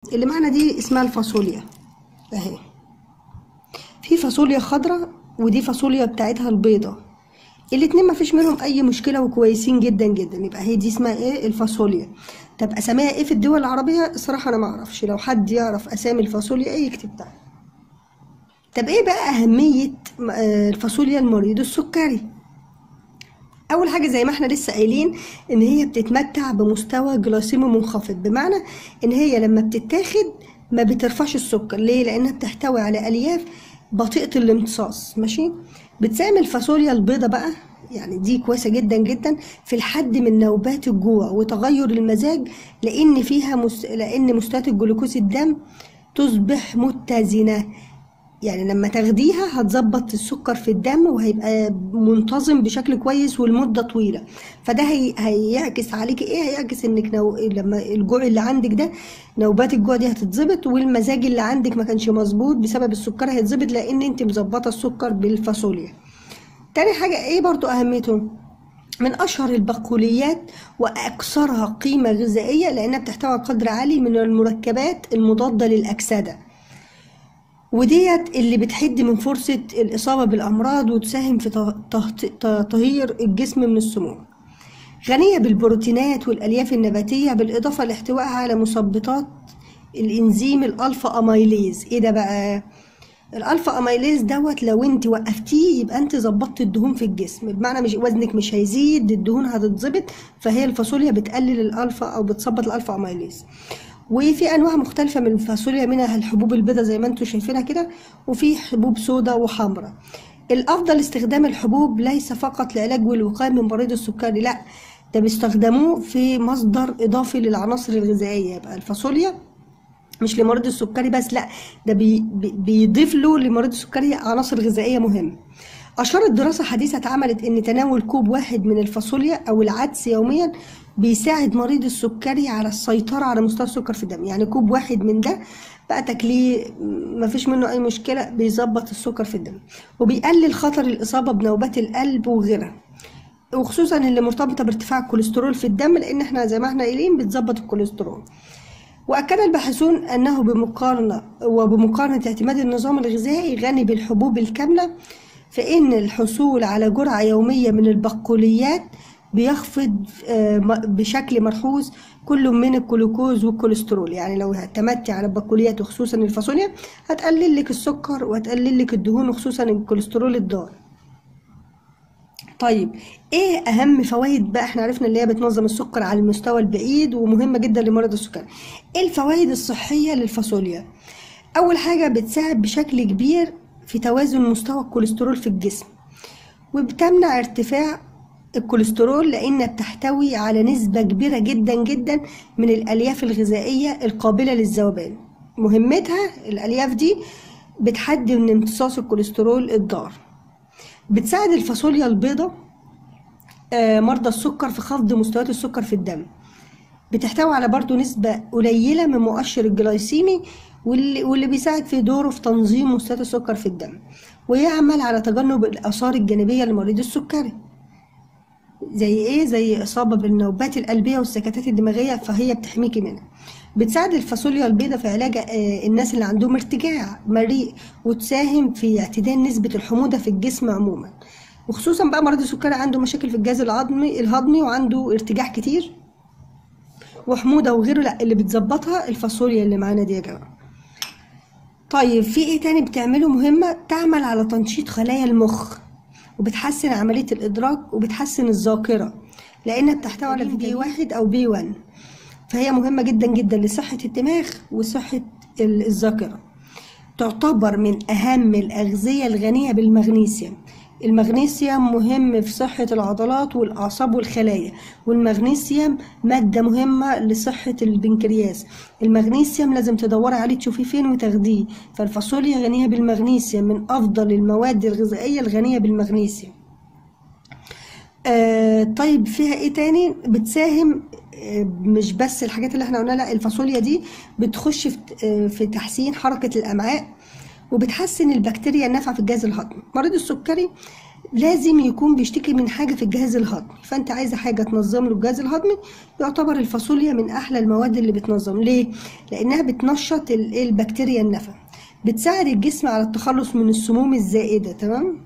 اللي معانا دي اسمها الفاصوليا اهي في فاصوليا خضراء ودي فاصوليا بتاعتها البيضة الاتنين مفيش منهم اي مشكلة وكويسين جدا جدا يبقى هي دي اسمها ايه الفاصوليا طب اساميها ايه في الدول العربية الصراحة انا ما اعرفش لو حد يعرف اسامي الفاصوليا ايه يكتب تحت طب ايه بقى اهمية آه، الفاصوليا المريض السكري اول حاجه زي ما احنا لسه قايلين ان هي بتتمتع بمستوى جلايسيمي منخفض بمعنى ان هي لما بتتاخد ما بترفعش السكر ليه لانها بتحتوي على الياف بطيئه الامتصاص ماشي بتساهم الفاصوليا البيضاء بقى يعني دي كويسه جدا جدا في الحد من نوبات الجوع وتغير المزاج لان فيها مس... لان مستويات الجلوكوز الدم تصبح متزنه يعني لما تاخديها هتظبط السكر في الدم وهيبقى منتظم بشكل كويس ولمده طويله فده هي... هيعكس عليكي ايه هيعكس انك نو... لما الجوع اللي عندك ده نوبات الجوع دي هتتظبط والمزاج اللي عندك ما كانش مظبوط بسبب السكر هيتظبط لان انت مظبطه السكر بالفاصوليا تاني حاجه ايه برضو اهميته من اشهر البقوليات واكثرها قيمه غذائيه لانها بتحتوي على قدر عالي من المركبات المضاده للاكسده وديت اللي بتحد من فرصة الإصابة بالأمراض وتساهم في ته- ته- تطهير الجسم من السموم غنية بالبروتينات والألياف النباتية بالإضافة لاحتوائها على مثبطات الإنزيم الألفا أميليز إيه ده بقى؟ الألفا أميليز دوت لو أنت وقفتيه يبقى أنت ظبطت الدهون في الجسم بمعنى مش وزنك مش هيزيد الدهون هتتظبط فهي الفاصوليا بتقلل الألفا أو بتظبط الألفا أميليز وفي انواع مختلفه من الفاصوليا منها الحبوب البيضاء زي ما انتم شايفينها كده وفي حبوب سوداء وحمراء الافضل استخدام الحبوب ليس فقط لعلاج والوقايه من مريض السكري لا ده بيستخدموه في مصدر اضافي للعناصر الغذائيه يبقى الفاصوليا مش لمريض السكري بس لا ده بي بي- بيضيف له لمريض السكري عناصر غذائيه مهمه أشارت دراسة حديثة اتعملت إن تناول كوب واحد من الفاصوليا أو العدس يوميا بيساعد مريض السكري على السيطرة على مستوى السكر في الدم يعني كوب واحد من ده بقى تاكليه مفيش منه أي مشكلة بيظبط السكر في الدم وبيقلل خطر الإصابة بنوبات القلب وغيرها وخصوصا اللي مرتبطة بارتفاع الكوليسترول في الدم لأن احنا زي ما احنا قايلين بتظبط الكوليسترول وأكد الباحثون أنه بمقارنة وبمقارنة اعتماد النظام الغذائي غني بالحبوب الكاملة فإن الحصول على جرعة يومية من البقوليات بيخفض آه، م- بشكل ملحوظ كل من الجلوكوز والكوليسترول يعني لو اعتمدتي على البقوليات وخصوصا الفاصوليا هتقلل لك السكر وهتقلل لك الدهون وخصوصا الكوليسترول الضار طيب ايه اهم فوائد بقى احنا عرفنا اللي هي بتنظم السكر على المستوى البعيد ومهمه جدا لمرضى السكر ايه الفوائد الصحيه للفاصوليا اول حاجه بتساعد بشكل كبير في توازن مستوى الكوليسترول في الجسم وبتمنع ارتفاع الكوليسترول لانها بتحتوي على نسبه كبيره جدا جدا من الالياف الغذائيه القابله للذوبان مهمتها الالياف دي بتحد من امتصاص الكوليسترول الضار بتساعد الفاصوليا البيضاء آه، مرضى السكر في خفض مستويات السكر في الدم بتحتوي على برضو نسبة قليلة من مؤشر الجلايسيمي واللي, واللي بيساعد في دوره في تنظيم مستويات السكر في الدم ويعمل على تجنب الآثار الجانبية لمريض السكري زي ايه زي إصابة بالنوبات القلبية والسكتات الدماغية فهي بتحميكي منها بتساعد الفاصوليا البيضاء في علاج آه، الناس اللي عندهم ارتجاع مريء وتساهم في اعتدال نسبة الحموضة في الجسم عموما وخصوصا بقى مريض السكري عنده مشاكل في الجهاز الهضمي الهضمي وعنده ارتجاع كتير وحموضه وغيره لا اللي بتظبطها الفاصوليا اللي معانا دي يا جماعه طيب في ايه تاني بتعمله مهمه تعمل على تنشيط خلايا المخ وبتحسن عمليه الادراك وبتحسن الذاكره لانها بتحتوي على بي واحد او بي 1 فهي مهمه جدا جدا لصحه الدماغ وصحه ال- الذاكره تعتبر من أهم الأغذية الغنية بالمغنيسيوم المغنيسيوم مهم في صحة العضلات والأعصاب والخلايا والمغنيسيوم مادة مهمة لصحة البنكرياس المغنيسيوم لازم تدوري عليه تشوفيه فين وتاخديه فالفاصوليا غنية بالمغنيسيوم من أفضل المواد الغذائية الغنية بالمغنيسيوم آه طيب فيها ايه تاني بتساهم آه، مش بس الحاجات اللي احنا قلنا لا الفاصوليا دي بتخش في آه، في تحسين حركة الأمعاء وبتحسن البكتيريا النافعة في الجهاز الهضمي مريض السكري لازم يكون بيشتكي من حاجة في الجهاز الهضمي فانت عايزة حاجة تنظم له الجهاز الهضمي يعتبر الفاصوليا من احلى المواد اللي بتنظم ليه لانها بتنشط ال- البكتيريا النفع بتساعد الجسم على التخلص من السموم الزائدة تمام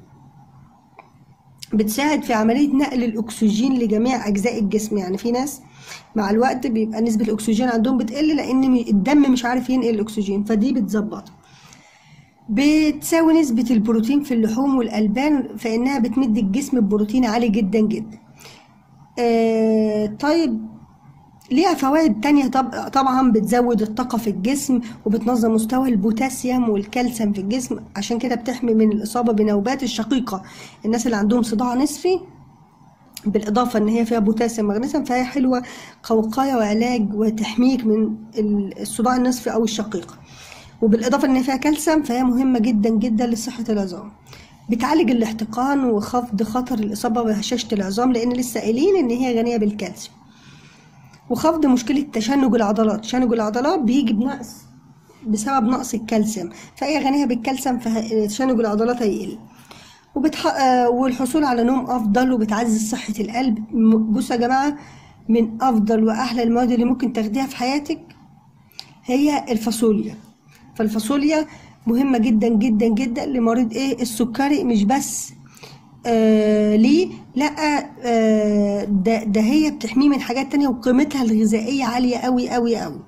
بتساعد في عملية نقل الأكسجين لجميع أجزاء الجسم يعني في ناس مع الوقت بيبقى نسبة الأكسجين عندهم بتقل لأن الدم مش عارف ينقل الأكسجين فدي بتظبطها بتساوي نسبة البروتين في اللحوم والألبان فإنها بتمد الجسم ببروتين عالي جدا جدا آه طيب ليها فوائد تانية طب طبعا بتزود الطاقة في الجسم وبتنظم مستوى البوتاسيوم والكالسيوم في الجسم عشان كده بتحمي من الإصابة بنوبات الشقيقة الناس اللي عندهم صداع نصفي بالإضافة إن هي فيها بوتاسيوم مغنيسيوم فهي حلوة كوقاية وعلاج وتحميك من الصداع النصفي أو الشقيق وبالإضافة إن فيها كالسيوم فهي مهمة جدا جدا لصحة العظام بتعالج الاحتقان وخفض خطر الإصابة بهشاشة العظام لأن لسه قايلين إن هي غنية بالكالسيوم وخفض مشكلة تشنج العضلات تشنج العضلات بيجي بنقص بسبب نقص الكالسيوم فهي غنية بالكالسيوم فتشنج العضلات هيقل وبتح... آه، والحصول على نوم افضل وبتعزز صحة القلب م- بصوا يا جماعة من افضل واحلى المواد اللي ممكن تاخديها في حياتك هي الفاصوليا فالفاصوليا مهمة جدا جدا جدا لمريض ايه السكري مش بس آه ليه لا آه ده, ده هي بتحميه من حاجات تانية وقيمتها الغذائية عالية قوي قوي قوي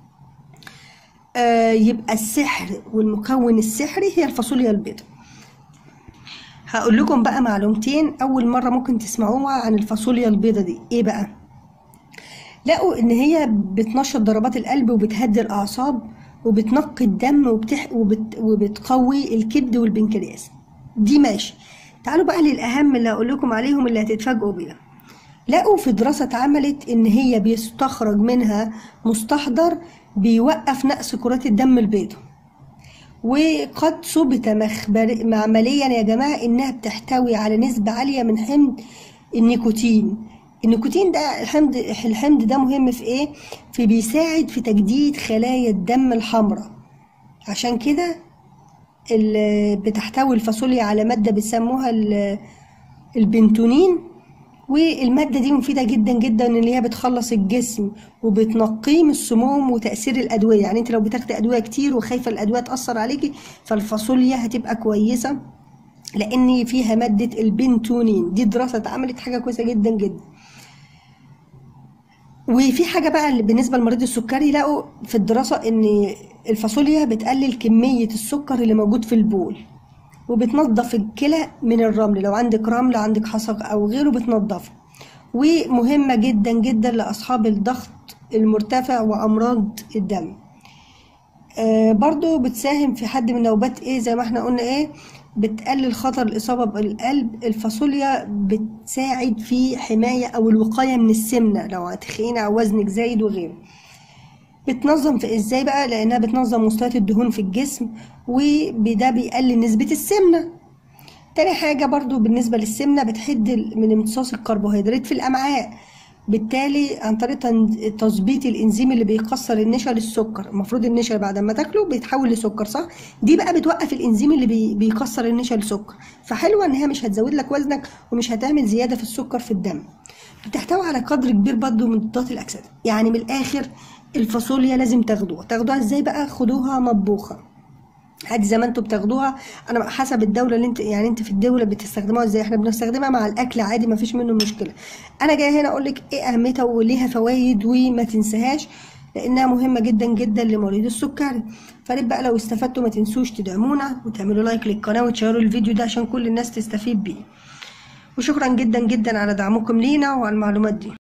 آه يبقى السحر والمكون السحري هي الفاصوليا البيضاء هقول لكم بقى معلومتين اول مره ممكن تسمعوها عن الفاصوليا البيضاء دي ايه بقى لقوا ان هي بتنشط ضربات القلب وبتهدي الاعصاب وبتنقي الدم وبتح... وبت... وبتقوي الكبد والبنكرياس دي ماشي تعالوا بقى للاهم اللي هقول لكم عليهم اللي هتتفاجئوا بيها لقوا في دراسة اتعملت إن هي بيستخرج منها مستحضر بيوقف نقص كرات الدم البيضاء وقد ثبت مخبر معمليا يا جماعة إنها بتحتوي على نسبة عالية من حمض النيكوتين النيكوتين ده الحمض الحمض ده مهم في إيه؟ في بيساعد في تجديد خلايا الدم الحمراء عشان كده ال- بتحتوي الفاصوليا على مادة بيسموها ال- البنتونين والمادة دي مفيدة جدا جدا ان هي بتخلص الجسم وبتنقيه من السموم وتأثير الأدوية يعني انت لو بتاخدي أدوية كتير وخايفة الأدوية تأثر عليكي فالفاصوليا هتبقى كويسة لأن فيها مادة البنتونين دي دراسة اتعملت حاجة كويسة جدا جدا وفي حاجة بقى اللي بالنسبة لمريض السكري لقوا في الدراسة ان الفاصوليا بتقلل كمية السكر اللي موجود في البول وبتنظف الكلى من الرمل لو عندك رمل عندك حصى او غيره بتنظفه ومهمة جدا جدا لأصحاب الضغط المرتفع وأمراض الدم آه برضو بتساهم في حد من نوبات ايه زي ما احنا قلنا ايه بتقلل خطر الإصابة بالقلب الفاصوليا بتساعد في حماية أو الوقاية من السمنة لو تخينة أو وزنك زايد وغيره بتنظم في ازاي بقى لانها بتنظم مستويات الدهون في الجسم وده بيقلل نسبة السمنة تاني حاجة برضو بالنسبة للسمنة بتحد من امتصاص الكربوهيدرات في الأمعاء بالتالي عن طريق تن- تظبيط الانزيم اللي بيكسر النشا للسكر المفروض النشا بعد ما تاكله بيتحول لسكر صح دي بقى بتوقف الانزيم اللي بي بيكسر النشا لسكر فحلوه ان هي مش هتزود لك وزنك ومش هتعمل زياده في السكر في الدم بتحتوي على قدر كبير برضو من مضادات الاكسده يعني من الاخر الفاصوليا لازم تاخدوها تاخدوها ازاي بقى خدوها مطبوخه عادي زي ما انتوا بتاخدوها انا حسب الدوله اللي انت يعني انت في الدوله بتستخدموها ازاي احنا بنستخدمها مع الاكل عادي ما فيش منه مشكله انا جايه هنا اقول لك ايه اهميتها وليها فوائد وما تنساهاش لانها مهمه جدا جدا لمريض السكري فريد بقى لو استفدتوا ما تنسوش تدعمونا وتعملوا لايك للقناه وتشيروا الفيديو ده عشان كل الناس تستفيد بيه وشكرا جدا جدا على دعمكم لينا وعلى المعلومات دي